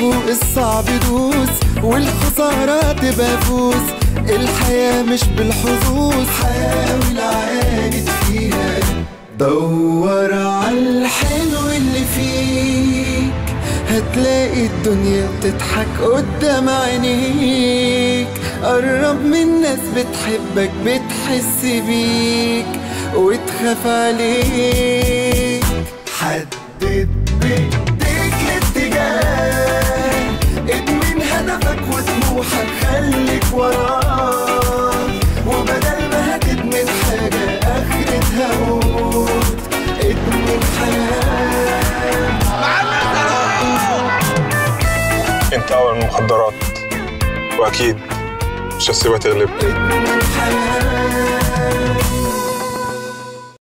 فوق الصعب دوس والخسارة تبقى فوز الحياة مش بالحظوظ حاول عاند فيها دور على الحلو اللي فيك هتلاقي الدنيا بتضحك قدام عينيك قرب من ناس بتحبك بتحس بيك وتخاف عليك حدد بايديك الاتجاه ادمن هدفك وطموحك خليك وراه وبدل ما هتدمن حاجة آخرتها موت ادمن حياة انت اول من المخدرات واكيد مش هسيبها تغلب ادمن حياة